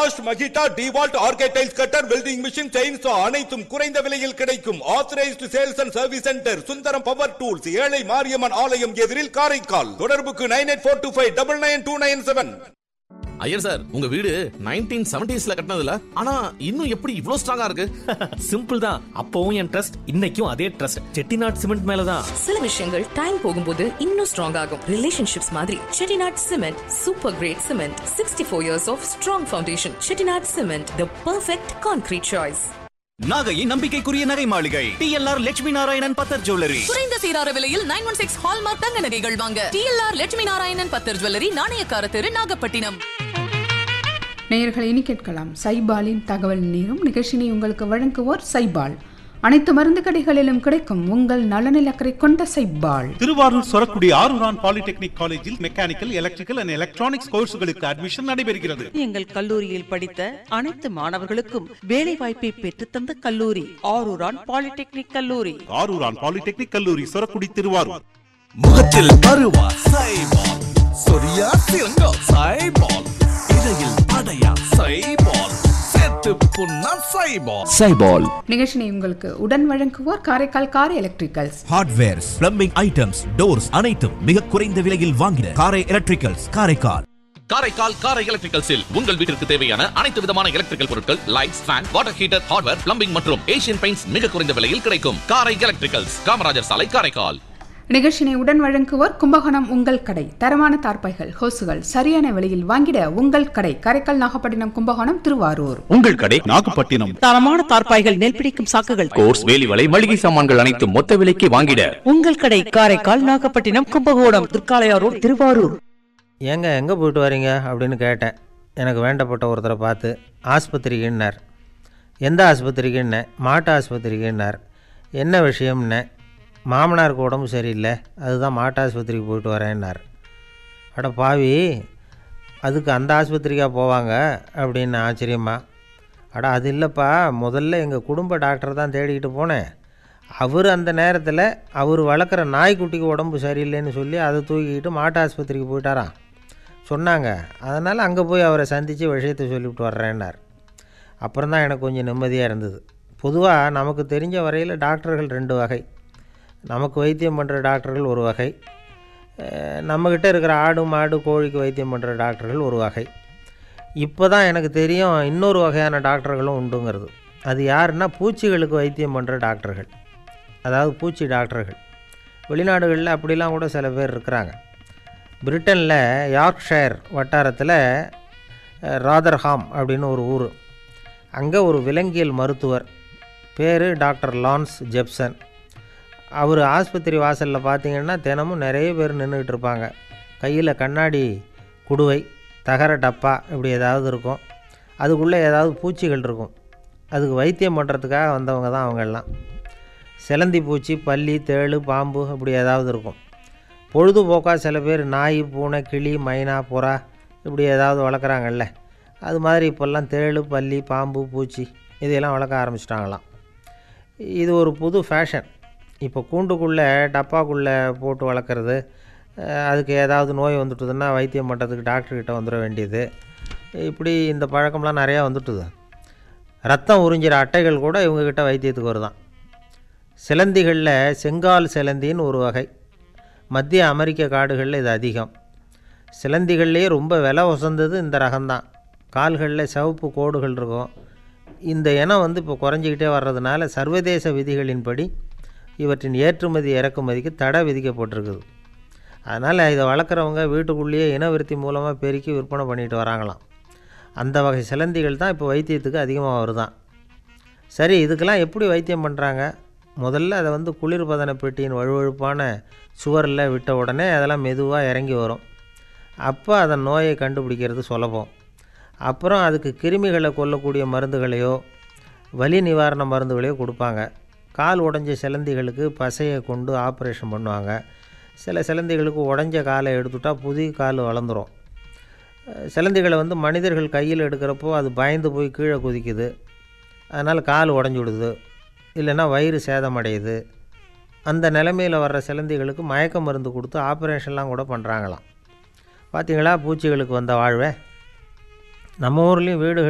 bash Makita DeWalt ஆர்கேடைல்ஸ் cutter welding machine chainsaw அனைத்தும் குறைந்த விலையில் கிடைக்கும் authorised sales and service centre Sundaram power tools ஏழை மாரியம்மன் ஆலயம் எதிரில் காரைக்கால் தொடர்புக்கு nine eight four two five double nine two nine seven Iyer sir உங்க வீடு நைன்டீன் செவன்டிஸ்ல கட்டினதுல ஆனா இன்னும் எப்படி இவ்ளோ ஸ்ட்ராங்கா இருக்கு சிம்பிள் தான் அப்பவும் என் ட்ரஸ்ட் இன்னைக்கும் அதே ட்ரஸ்ட் செட்டிநாட் சிமெண்ட் மேலதான் சில விஷயங்கள் டைம் போகும்போது இன்னும் ஸ்ட்ராங் ஆகும் ரிலேஷன்ஷிப்ஸ் மாதிரி Chettinad cement super grade cement sixty four years of strong foundation Chettinad cement the perfect concrete choice நாகையின் நம்பிக்கைக்குரிய நகை மாளிகை டிஎல்ஆர் லட்சுமி நாராயணன் பத்தர் ஜுவல்லரி குறைந்த சீரார விலையில் நைன் ஒன் சிக்ஸ் ஹால்மார்க் தங்க நகைகள் வாங்க டிஎல்ஆர் லட்சுமி நாராயணன் பத்தர் ஜுவல்லரி நாணயக்கார தெரு நாகப்பட்டினம் நேயர்கள் இனி கேட்கலாம் சைபாலின் தகவல் நேரும் நிகழ்ச்சினை உங்களுக்கு வழங்குவோர் சைபால் அனைத்து மருந்து கடைகளிலும் கிடைக்கும் உங்கள் நலனில் அக்கறை கொண்ட சைபால் திருவாரூர் சொரக்குடி ஆரூரான் பாலிடெக்னிக் காலேஜில் மெக்கானிக்கல் எலக்ட்ரிக்கல் அண்ட் எலக்ட்ரானிக்ஸ் கோர்ஸ்களுக்கு அட்மிஷன் நடைபெறுகிறது எங்கள் கல்லூரியில் படித்த அனைத்து மாணவர்களுக்கும் வேலை வாய்ப்பை பெற்றுத்தந்த கல்லூரி ஆரூரான் பாலிடெக்னிக் கல்லூரி ஆரூரான் பாலிடெக்னிக் கல்லூரி சொரக்குடி திருவாரூர் முகத்தில் பருவா சைபால் சொரியா சிறங்கா சைபால் இடையில் அடையா சைபால் செத்து புண்ணா சைபால் சைபால் நிகழ்ச்சினை உங்களுக்கு உடன் வழங்குவோர் Karaikal car electricals hardwares plumbing items doors அனைத்தும் மிக குறைந்த விலையில் வாங்கின காரை எலக்ட்ரிக்கல்ஸ் காரைக்கால் காரைக்கால் காரை எலக்ட்ரிக்கல்ஸில் உங்கள் வீட்டிற்கு தேவையான அனைத்து விதமான எலக்ட்ரிக்கல் பொருட்கள் lights fan water heater hardware plumbing மற்றும் ஏசியன் பெயிண்ட்ஸ் மிக குறைந்த விலையில் கிடைக்கும் காரை எலக்ட்ரிக்கல்ஸ் காமராஜர் சாலை காரைக்கால் நிகழ்ச்சினை உடன் வழங்குவோர் கும்பகோணம் உங்கள் கடை தரமான தார்பாய்கள் ஹோசுகள் சரியான விலையில் வாங்கிட உங்கள் கடை காரைக்கால் நாகப்பட்டினம் கும்பகோணம் திருவாரூர் உங்கள் கடை நாகப்பட்டினம் தரமான தார்ப்பாய்கள் நெல் பிடிக்கும் சாக்குகள் கோர்ஸ் வேலி வலை மளிகை சாமான்கள் அனைத்தும் மொத்த விலைக்கு வாங்கிட உங்கள் கடை காரைக்கால் நாகப்பட்டினம் கும்பகோணம் திருக்காளையாரோடு திருவாரூர் ஏங்க எங்கே போயிட்டு வரீங்க அப்படின்னு கேட்டேன் எனக்கு வேண்டப்பட்ட ஒருத்தரை பார்த்து ஆஸ்பத்திரிக்குன்னார் எந்த ஆஸ்பத்திரிக்குன்னேன் மாட்டு ஆஸ்பத்திரிக்குன்னார் என்ன விஷயம்னேன் மாமனாருக்கு உடம்பு சரியில்லை அதுதான் மாட்டு ஆஸ்பத்திரிக்கு போயிட்டு வரேன்னார் அட பாவி அதுக்கு அந்த ஆஸ்பத்திரிக்கா போவாங்க அப்படின்னு ஆச்சரியமா அட அது இல்லைப்பா முதல்ல எங்கள் குடும்ப டாக்டர் தான் தேடிக்கிட்டு போனேன் அவர் அந்த நேரத்தில் அவர் வளர்க்குற நாய்க்குட்டிக்கு உடம்பு சரியில்லைன்னு சொல்லி அதை தூக்கிக்கிட்டு மாட்டு ஆஸ்பத்திரிக்கு போயிட்டாராம் சொன்னாங்க அதனால் அங்கே போய் அவரை சந்தித்து விஷயத்தை சொல்லிவிட்டு வர்றேன்னார் அப்புறம் தான் எனக்கு கொஞ்சம் நிம்மதியாக இருந்தது பொதுவாக நமக்கு தெரிஞ்ச வரையில் டாக்டர்கள் ரெண்டு வகை நமக்கு வைத்தியம் பண்ணுற டாக்டர்கள் ஒரு வகை அஹ் நம்மக்கிட்ட இருக்கிற ஆடு மாடு கோழிக்கு வைத்தியம் பண்ணுற டாக்டர்கள் ஒரு வகை இப்போ தான் எனக்கு தெரியும் இன்னொரு வகையான டாக்டர்களும் உண்டுங்கிறது அது யாருன்னா பூச்சிகளுக்கு வைத்தியம் பண்ணுற டாக்டர்கள் அதாவது பூச்சி டாக்டர்கள் வெளிநாடுகளில் அப்படிலாம் கூட சில பேர் இருக்கிறாங்க பிரிட்டனில் யார்க்ஷயர் வட்டாரத்தில் அஹ், ராதர்ஹாம் அப்படின்னு ஒரு ஊர் அங்கே ஒரு விலங்கியல் மருத்துவர் பேர் டாக்டர் லான்ஸ் ஜெப்சன் அவர் ஆஸ்பத்திரி வாசலில் பார்த்தீங்கன்னா தினமும் நிறைய பேர் நின்றுக்கிட்டு இருப்பாங்க கையில் கண்ணாடி குடுவை தகர டப்பா இப்படி ஏதாவது இருக்கும் அதுக்குள்ளே ஏதாவது பூச்சிகள் இருக்கும் அதுக்கு வைத்தியம் பண்ணுறதுக்காக வந்தவங்க தான் அவங்க எல்லாம் சிலந்தி பூச்சி பல்லி தேளு பாம்பு இப்படி ஏதாவது இருக்கும் பொழுதுபோக்காக சில பேர் நாய் பூனை கிளி மைனா புறா இப்படி ஏதாவது வளர்க்குறாங்கல்ல அது மாதிரி இப்போல்லாம் தேளு பல்லி பாம்பு பூச்சி இதையெல்லாம் வளர்க்க ஆரம்பிச்சிட்டாங்களாம் இது ஒரு புது ஃபேஷன் இப்போ கூண்டுக்குள்ளே டப்பாக்குள்ளே போட்டு வளர்க்குறது அஹ், அதுக்கு ஏதாவது நோய் வந்துட்டுதுன்னா வைத்தியம் பண்ணுறதுக்கு டாக்டர்கிட்ட வந்துட வேண்டியது இப்படி இந்த பழக்கம்லாம் நிறையா வந்துட்டுது ரத்தம் உறிஞ்சிற அட்டைகள் கூட இவங்கக்கிட்ட வைத்தியத்துக்கு வருதான் சிலந்திகளில் செங்கால் சிலந்தின்னு ஒரு வகை மத்திய அமெரிக்க காடுகளில் இது அதிகம் சிலந்திகள்லேயே ரொம்ப விலை உசந்தது இந்த ரகம்தான் கால்களில் சிவப்பு கோடுகள் இருக்கும் இந்த இனம் வந்து இப்போ குறைஞ்சிக்கிட்டே வர்றதுனால சர்வதேச விதிகளின்படி இவற்றின் ஏற்றுமதி இறக்குமதிக்கு தடை விதிக்கப்பட்டிருக்குது அதனால் இதை வளர்க்குறவங்க வீட்டுக்குள்ளேயே இனவிருத்தி மூலமாக பெருக்கி விற்பனை பண்ணிட்டு வராங்களாம் அந்த வகை சிலந்திகள் தான் இப்போ வைத்தியத்துக்கு அதிகமாக வருதான் சரி இதுக்கெல்லாம் எப்படி வைத்தியம் பண்ணுறாங்க முதல்ல அதை வந்து குளிர்பதன பெட்டியின் வழுவழுப்பான சுவரில் விட்ட உடனே அதெல்லாம் மெதுவாக இறங்கி வரும் அப்போ அதன் நோயை கண்டுபிடிக்கிறது சுலபம் அப்புறம் அதுக்கு கிருமிகளை கொல்லக்கூடிய மருந்துகளையோ வலி நிவாரண மருந்துகளையோ கொடுப்பாங்க கால் உடைஞ்ச சிலந்திகளுக்கு பசையை கொண்டு ஆப்ரேஷன் பண்ணுவாங்க சில சிலந்திகளுக்கு உடைஞ்ச காலை எடுத்துட்டா புதிய கால் வளர்ந்துரும் அஹ் சிலந்திகளை வந்து மனிதர்கள் கையில் எடுக்கிறப்போ அது பயந்து போய் கீழே குதிக்குது அதனால் கால் உடஞ்சி விடுது இல்லைன்னா வயிறு சேதமடையுது அந்த நிலைமையில் வர்ற சிலந்திகளுக்கு மயக்க மருந்து கொடுத்து ஆப்ரேஷன்லாம் கூட பண்ணுறாங்களாம் பார்த்தீங்களா பூச்சிகளுக்கு வந்த வாழ்வை நம்ம ஊர்லேயும் வீடுகள்